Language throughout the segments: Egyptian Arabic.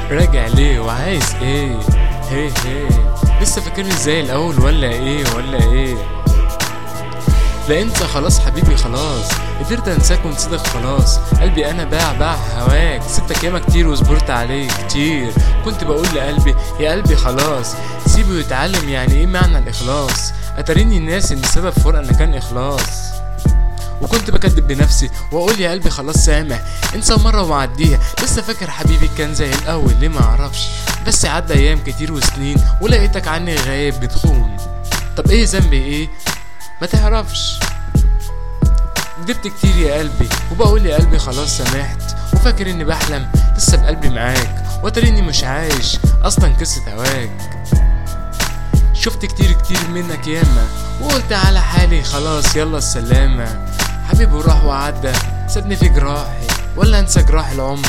راجع ليه وعايز ايه هي هي لسه فاكرني زي الاول ولا ايه ولا ايه لا انت خلاص حبيبي خلاص قدرت انساك ونسيتك خلاص قلبي انا باع باع هواك سبتك ياما كتير وصبرت عليك كتير كنت بقول لقلبي يا قلبي خلاص سيبه يتعلم يعني ايه معنى الاخلاص اتريني الناس ان سبب فرقنا كان اخلاص وكنت بكدب بنفسي واقول يا قلبي خلاص سامح انسى مره وعديها لسه فاكر حبيبي كان زي الاول ليه ما اعرفش بس عدى ايام كتير وسنين ولقيتك عني غايب بتخون طب ايه ذنبي ايه ما تعرفش كدبت كتير يا قلبي وبقول يا قلبي خلاص سامحت وفاكر اني بحلم لسه بقلبي معاك وتريني مش عايش اصلا قصة هواك شفت كتير كتير منك ياما وقلت على حالي خلاص يلا السلامة حبيبي راح وعدى سابني في جراحي ولا انسى جراح العمر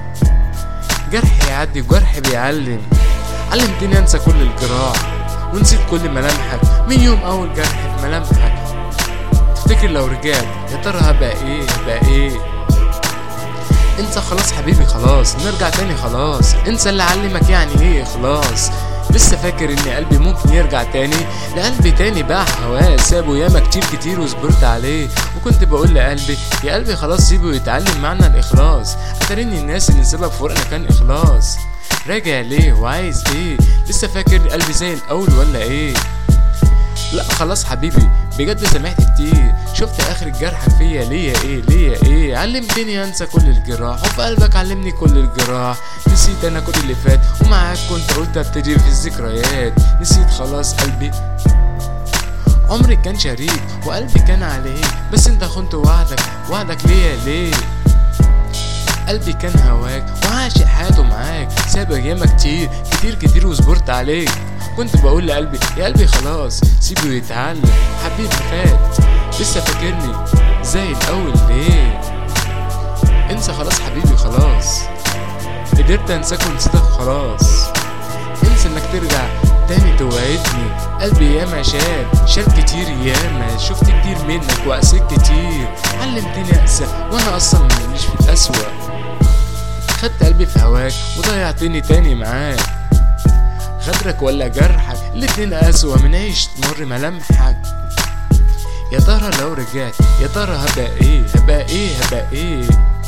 جرح يعدي وجرح بيعلم علمتني انسى كل الجراح ونسيت كل ملامحك من يوم اول جرح في ملامحك تفتكر لو رجعت يا ترى هبقى ايه هبقى ايه انسى خلاص حبيبي خلاص نرجع تاني خلاص انسى اللي علمك يعني ايه اخلاص لسه فاكر ان قلبي ممكن يرجع تاني لقلبي تاني باع هواه سابه ياما كتير كتير وصبرت عليه وكنت بقول لقلبي يا قلبي خلاص سيبه يتعلم معنى الاخلاص اتريني الناس ان سبب فرقنا كان اخلاص راجع ليه وعايز ايه لسه فاكر قلبي زي الاول ولا ايه لا خلاص حبيبي بجد سامحت كتير شفت اخر جرحك فيا ليا ايه ليا ايه علمتني انسى كل الجراح وفي قلبك علمني كل الجراح نسيت انا كل اللي فات ومعاك كنت قلت ابتدي في الذكريات نسيت خلاص قلبي عمري كان شريك وقلبي كان عليك بس انت خنت وعدك وعدك ليا ليه قلبي كان هواك وعاشق حياته معاك سابق ياما كتير كتير كتير وصبرت عليك كنت بقول لقلبي يا قلبي خلاص سيبه يتعلم حبيبي فات لسه فاكرني زي الاول ليه انسى خلاص حبيبي خلاص قدرت انساك ونسيتك خلاص انسى انك ترجع تاني توعدني قلبي ياما شال شال كتير ياما شفت كتير منك وقسيت كتير علمتني اقسى وانا اصلا ماليش في الاسوأ خدت قلبي في هواك وضيعتني تاني معاك غدرك ولا جرحك الاتنين أسوأ من عيش تمر ملامحك يا ترى لو رجعت يا ترى هبقى ايه هبقى ايه هبقى ايه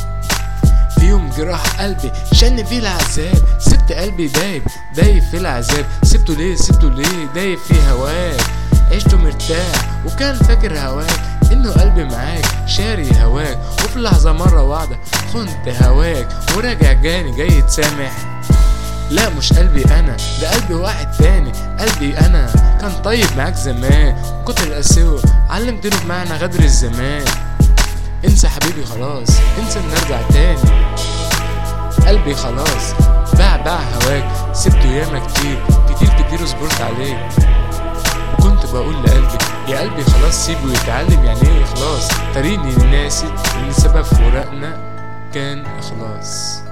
في يوم جراح قلبي شن فيه العذاب سبت قلبي دايب دايب في العذاب سبته ليه سبته ليه دايب في هواك عشته مرتاح وكان فاكر هواك انه قلبي معاك شاري هواك وفي لحظة مرة واحدة خنت هواك وراجع جاني جاي تسامح لا مش قلبي انا ده قلبي واحد تاني قلبي انا كان طيب معاك زمان كتر القسوة علمتني بمعنى غدر الزمان انسى حبيبي خلاص انسى ان ارجع تاني قلبي خلاص باع باع هواك سبته ياما كتير كتير كتير وصبرت عليك وكنت بقول لقلبي يا قلبي خلاص سيبه يتعلم يعني ايه اخلاص تريني ناسي ان سبب فراقنا كان اخلاص